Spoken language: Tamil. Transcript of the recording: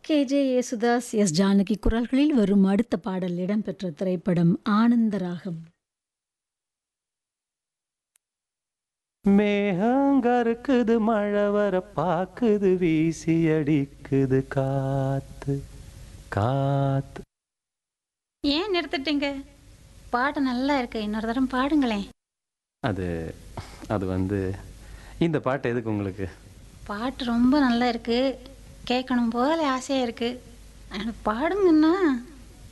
கேஜே யேசுதாஸ் எஸ் ஜானகி குரல்களில் வரும் அடுத்த பாடல் இடம்பெற்ற திரைப்படம் ஆனந்தராகம் மேகங்கருக்குது மழை வர பாக்குது வீசி அடிக்குது காத்து காத்து ஏன் நிறுத்திட்டீங்க பாட்டு நல்லா இருக்கு இன்னொரு தரம் பாடுங்களேன் அது அது வந்து இந்த பாட்டு எதுக்கு உங்களுக்கு பாட்டு ரொம்ப நல்லா இருக்கு கேட்கணும் போல ஆசையாக இருக்கு எனக்கு பாடுங்கன்னா